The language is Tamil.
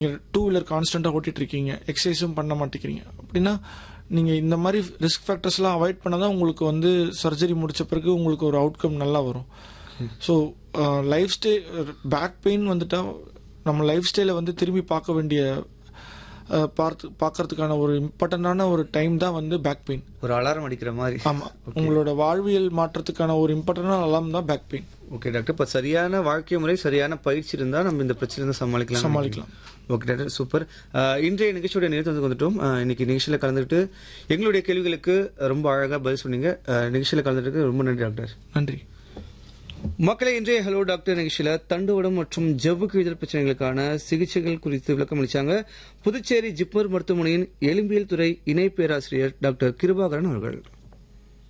நீங்கள் டூ வீலர் கான்ஸ்டண்ட்டாக ஓட்டிட்டு இருக்கீங்க எக்ஸசைஸும் பண்ண மாட்டேங்கிறீங்க அப்படின்னா நீங்கள் இந்த மாதிரி ரிஸ்க் ஃபேக்டர்ஸ்லாம் அவாய்ட் பண்ணால் தான் உங்களுக்கு வந்து சர்ஜரி முடிச்ச பிறகு உங்களுக்கு ஒரு அவுட்கம் நல்லா வரும் so life stay back pain வந்துட்டா நம்ம லைஃப் ஸ்டைலை வந்து திரும்பி பார்க்க வேண்டிய அஹ், பார்த்து பார்க்கறதுக்கான ஒரு இம்பார்ட்டண்டான ஒரு டைம் தான் வந்து பேக் பெயின் ஒரு அலாரம் அடிக்கிற மாதிரி ஆமாம் உங்களோட வாழ்வியல் மாற்றத்துக்கான ஒரு இம்பார்ட்டண்டான அலாம் தான் பேக் பெயின் ஓகே டாக்டர் இப்போ சரியான வாழ்க்கை முறை சரியான பயிற்சி இருந்தால் நம்ம இந்த பிரச்சனை வந்து சமாளிக்கலாம் சமாளிக்கலாம். ஓகே டாக்டர் சூப்பர் அஹ், இன்றைய நிகழ்ச்சியோட நேரத்தை வந்து வந்துட்டோம் அஹ், இன்னைக்கு நிகழ்ச்சியில் கலந்துக்கிட்டு எங்களுடைய கேள்விகளுக்கு ரொம்ப அழகாக பதில் சொன்னீங்க அஹ், நிகழ்ச்சியில் கலந்துட்டு ரொம்ப நன்றி டாக்டர் நன்றி மக்களை இன்றைய ஹலோ டாக்டர் நிகழ்ச்சியில தண்டுவடம் மற்றும் ஜவ்வுக்கு எதிர் பிரச்சனைகளுக்கான சிகிச்சைகள் குறித்து விளக்கம் அளிச்சாங்க புதுச்சேரி ஜிப்மர் மருத்துவமனையின் எலும்பியல் துறை இணை பேராசிரியர் டாக்டர் கிருபாகரன் அவர்கள்